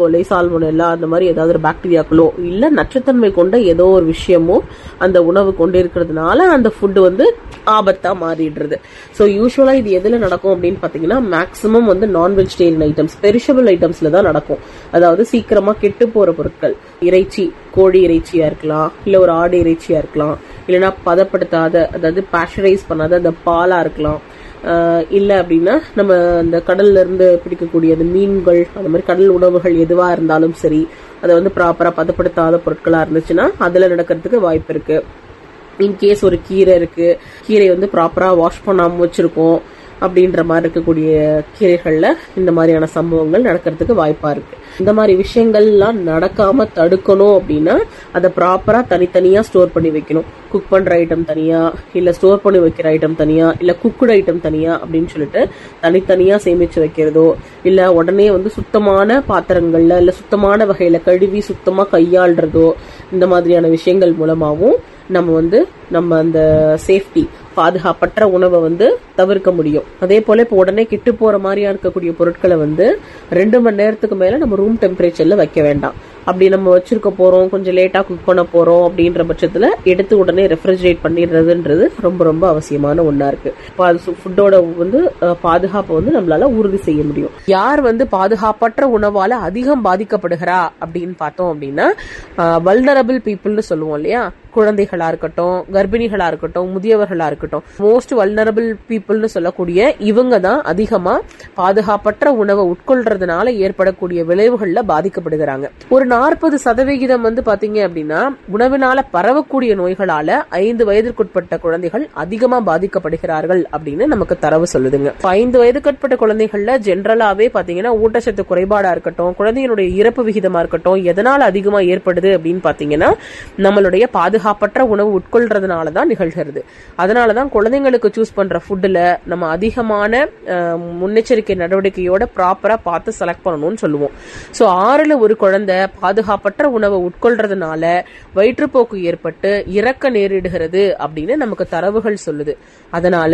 கோலை சால்மோனெல்லா அந்த மாதிரி ஏதாவது ஒரு பாக்டீரியாக்களோ இல்ல நச்சுத்தன்மை கொண்ட ஏதோ ஒரு விஷயமோ அந்த உணவு கொண்டு இருக்கிறதுனால அந்த ஃபுட் வந்து ஆபத்தா மாறிடுறது ஸோ யூஸ்வலா இது எதுல நடக்கும் அப்படின்னு பாத்தீங்கன்னா மேக்சிமம் வந்து நான் வெஜிடேரியன் ஐட்டம்ஸ் பெரிஷபிள் ஐட்டம்ஸ்ல தான் நடக்கும் அதாவது சீக்கிரமா கெட்டு போற பொருட்கள் இறைச்சி கோழி இறைச்சியா இருக்கலாம் இல்ல ஒரு ஆடு இறைச்சியா இருக்கலாம் இல்லைன்னா பதப்படுத்தாத அதாவது பாஸ்டரைஸ் பண்ணாத அந்த பாலா இருக்கலாம் ஆஹ் இல்ல அப்படின்னா நம்ம அந்த கடல்ல இருந்து பிடிக்கக்கூடிய அந்த மீன்கள் அந்த மாதிரி கடல் உணவுகள் எதுவா இருந்தாலும் சரி அதை வந்து ப்ராப்பரா பதப்படுத்தாத பொருட்களா இருந்துச்சுன்னா அதுல நடக்கிறதுக்கு வாய்ப்பு இருக்கு இன்கேஸ் ஒரு கீரை இருக்கு கீரை வந்து ப்ராப்பரா வாஷ் பண்ணாம வச்சிருக்கோம் அப்படின்ற மாதிரி இருக்கக்கூடிய கீரைகள்ல இந்த மாதிரியான சம்பவங்கள் நடக்கிறதுக்கு வாய்ப்பா இருக்கு இந்த மாதிரி விஷயங்கள்லாம் நடக்காம தடுக்கணும் அப்படின்னா அதை ப்ராப்பரா தனித்தனியா ஸ்டோர் பண்ணி வைக்கணும் குக் பண்ற ஐட்டம் தனியா இல்ல ஸ்டோர் பண்ணி வைக்கிற ஐட்டம் தனியா இல்ல குக்குடு ஐட்டம் தனியா அப்படின்னு சொல்லிட்டு தனித்தனியா சேமிச்சு வைக்கிறதோ இல்ல உடனே வந்து சுத்தமான பாத்திரங்கள்ல இல்ல சுத்தமான வகையில கழுவி சுத்தமா கையாள்றதோ இந்த மாதிரியான விஷயங்கள் மூலமாவும் நம்ம வந்து நம்ம அந்த சேஃப்டி பாதுகாப்பற்ற உணவை வந்து தவிர்க்க முடியும் அதே போல இப்போ உடனே கெட்டு போற மாதிரியா இருக்கக்கூடிய பொருட்களை வந்து ரெண்டு மணி நேரத்துக்கு மேல நம்ம ரூம் டெம்பரேச்சர்ல வைக்க வேண்டாம் அப்படி நம்ம வச்சிருக்க போறோம் கொஞ்சம் லேட்டா குக் பண்ண போறோம் அப்படின்ற பட்சத்துல எடுத்து உடனே ரெஃப்ரிஜரேட் பண்ணிடுறதுன்றது ரொம்ப ரொம்ப அவசியமான ஒண்ணா இருக்கு ஃபுட்டோட வந்து அஹ், பாதுகாப்பை வந்து நம்மளால உறுதி செய்ய முடியும் யார் வந்து பாதுகாப்பற்ற உணவால அதிகம் பாதிக்கப்படுகிறா அப்படின்னு பார்த்தோம் அப்படின்னா வல்னரபிள் பீப்புள்னு சொல்லுவோம் இல்லையா குழந்தைகளா இருக்கட்டும் கர்ப்பிணிகளா இருக்கட்டும் முதியவர்களா இருக்கட்டும் மோஸ்ட் வல்னரபிள் பீப்புள்னு சொல்லக்கூடிய இவங்க தான் அதிகமா பாதுகாப்பற்ற உணவை உட்கொள்றதுனால ஏற்படக்கூடிய விளைவுகள்ல பாதிக்கப்படுகிறாங்க ஒரு நாற்பது சதவிகிதம் வந்து பாத்தீங்க அப்படின்னா உணவினால பரவக்கூடிய நோய்களால ஐந்து வயதிற்குட்பட்ட குழந்தைகள் அதிகமா பாதிக்கப்படுகிறார்கள் அப்படின்னு நமக்கு தரவு சொல்லுதுங்க இப்ப ஐந்து வயதுக்குட்பட்ட குழந்தைகள்ல ஜென்ரலாவே பாத்தீங்கன்னா ஊட்டச்சத்து குறைபாடா இருக்கட்டும் குழந்தையினுடைய இறப்பு விகிதமா இருக்கட்டும் எதனால அதிகமா ஏற்படுது அப்படின்னு பாத்தீங்கன்னா நம்மளுடைய பாதுகாப்பற்ற உணவு உட்கொள்றதுனால தான் நிகழ்கிறது அதனாலதான் குழந்தைங்களுக்கு சூஸ் பண்ற ஃபுட்ல நம்ம அதிகமான அஹ், முன்னெச்சரிக்கை நடவடிக்கையோட ப்ராப்பரா பார்த்து செலக்ட் பண்ணணும்னு சொல்லுவோம் சோ ஆறுல ஒரு குழந்தை பாதுகாப்பற்ற உணவை உட்கொள்றதுனால வயிற்றுப்போக்கு ஏற்பட்டு இறக்க நேரிடுகிறது அப்படின்னு நமக்கு தரவுகள் சொல்லுது அதனால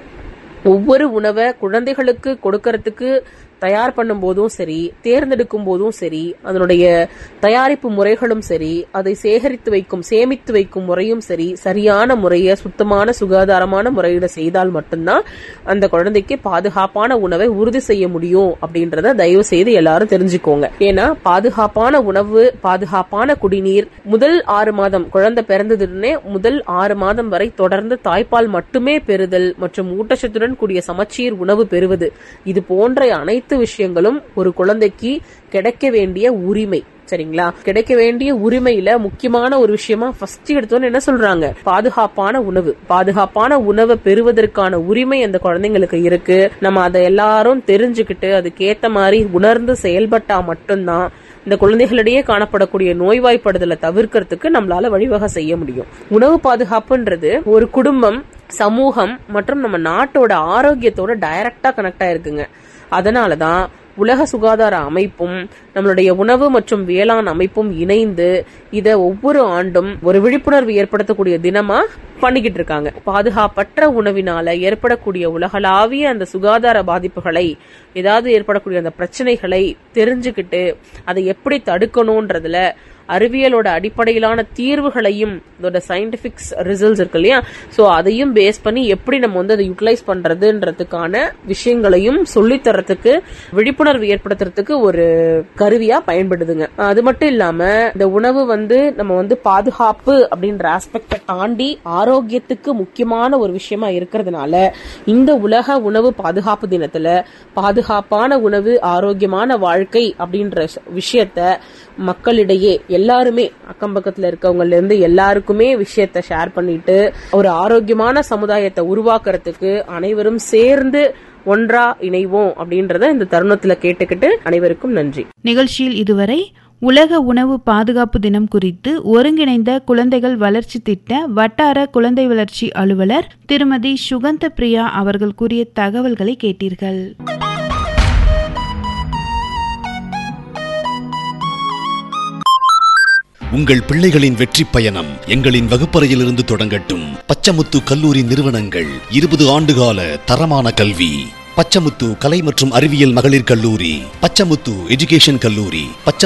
ஒவ்வொரு உணவை குழந்தைகளுக்கு கொடுக்கறதுக்கு தயார் பண்ணும் போதும் சரி தேர்ந்தெடுக்கும் போதும் சரி அதனுடைய தயாரிப்பு முறைகளும் சரி அதை சேகரித்து வைக்கும் சேமித்து வைக்கும் முறையும் சரி சரியான முறைய சுத்தமான சுகாதாரமான முறையில செய்தால் மட்டும்தான் அந்த குழந்தைக்கு பாதுகாப்பான உணவை உறுதி செய்ய முடியும் அப்படின்றத தயவு செய்து எல்லாரும் தெரிஞ்சுக்கோங்க ஏன்னா பாதுகாப்பான உணவு பாதுகாப்பான குடிநீர் முதல் ஆறு மாதம் குழந்தை பிறந்ததுடனே முதல் ஆறு மாதம் வரை தொடர்ந்து தாய்ப்பால் மட்டுமே பெறுதல் மற்றும் ஊட்டச்சத்துடன் கூடிய சமச்சீர் உணவு பெறுவது இது போன்ற அனைத்து விஷயங்களும் ஒரு குழந்தைக்கு கிடைக்க வேண்டிய உரிமை சரிங்களா கிடைக்க வேண்டிய உரிமையில முக்கியமான ஒரு விஷயமா ஃபர்ஸ்ட் எடுத்தோன்னு என்ன சொல்றாங்க பாதுகாப்பான உணவு பாதுகாப்பான உணவை பெறுவதற்கான உரிமை அந்த குழந்தைங்களுக்கு இருக்கு நம்ம அதை எல்லாரும் தெரிஞ்சுக்கிட்டு அதுக்கேத்த மாதிரி உணர்ந்து செயல்பட்டா மட்டும்தான் இந்த குழந்தைகளிடையே காணப்படக்கூடிய நோய்வாய்ப்படுதலை தவிர்க்கிறதுக்கு நம்மளால வழிவகை செய்ய முடியும் உணவு பாதுகாப்புன்றது ஒரு குடும்பம் சமூகம் மற்றும் நம்ம நாட்டோட ஆரோக்கியத்தோட டைரக்டா கனெக்ட் ஆயிருக்குங்க அதனாலதான் உலக சுகாதார அமைப்பும் நம்மளுடைய உணவு மற்றும் வேளாண் அமைப்பும் இணைந்து இத ஒவ்வொரு ஆண்டும் ஒரு விழிப்புணர்வு ஏற்படுத்தக்கூடிய தினமா பண்ணிக்கிட்டு இருக்காங்க பாதுகாப்பற்ற உணவினால ஏற்படக்கூடிய உலகளாவிய அந்த சுகாதார பாதிப்புகளை ஏதாவது ஏற்படக்கூடிய அந்த பிரச்சனைகளை தெரிஞ்சுக்கிட்டு அதை எப்படி தடுக்கணும்ன்றதுல அறிவியலோட அடிப்படையிலான தீர்வுகளையும் இதோட சயின்டிபிக்ஸ் ரிசல்ட்ஸ் இருக்கு இல்லையா சோ அதையும் பேஸ் பண்ணி எப்படி நம்ம வந்து அதை யூட்டிலைஸ் பண்றதுன்றதுக்கான விஷயங்களையும் சொல்லித் தரத்துக்கு விழிப்புணர்வு ஏற்படுத்துறதுக்கு ஒரு கருவியா பயன்படுதுங்க அது மட்டும் இல்லாம இந்த உணவு வந்து நம்ம வந்து பாதுகாப்பு அப்படின்ற ஆஸ்பெக்ட தாண்டி ஆரோக்கியத்துக்கு முக்கியமான ஒரு விஷயமா இருக்கிறதுனால இந்த உலக உணவு பாதுகாப்பு தினத்துல பாதுகாப்பான உணவு ஆரோக்கியமான வாழ்க்கை அப்படின்ற விஷயத்த மக்களிடையே எல்லாருமே அக்கம் பக்கத்துல இருக்கவங்கல இருந்து எல்லாருக்குமே விஷயத்த ஷேர் பண்ணிட்டு ஒரு ஆரோக்கியமான சமுதாயத்தை உருவாக்குறதுக்கு அனைவரும் சேர்ந்து ஒன்றா இணைவோம் அப்படின்றத இந்த தருணத்துல கேட்டுக்கிட்டு அனைவருக்கும் நன்றி நிகழ்ச்சியில் இதுவரை உலக உணவு பாதுகாப்பு தினம் குறித்து ஒருங்கிணைந்த குழந்தைகள் வளர்ச்சி திட்ட வட்டார குழந்தை வளர்ச்சி அலுவலர் திருமதி சுகந்த பிரியா அவர்கள் கூறிய தகவல்களை கேட்டீர்கள் உங்கள் பிள்ளைகளின் வெற்றி பயணம் எங்களின் வகுப்பறையிலிருந்து தொடங்கட்டும் பச்சமுத்து கல்லூரி நிறுவனங்கள் இருபது ஆண்டுகால தரமான கல்வி பச்சமுத்து கலை மற்றும் அறிவியல் மகளிர் கல்லூரி பச்சமுத்து எஜுகேஷன் கல்லூரி பச்ச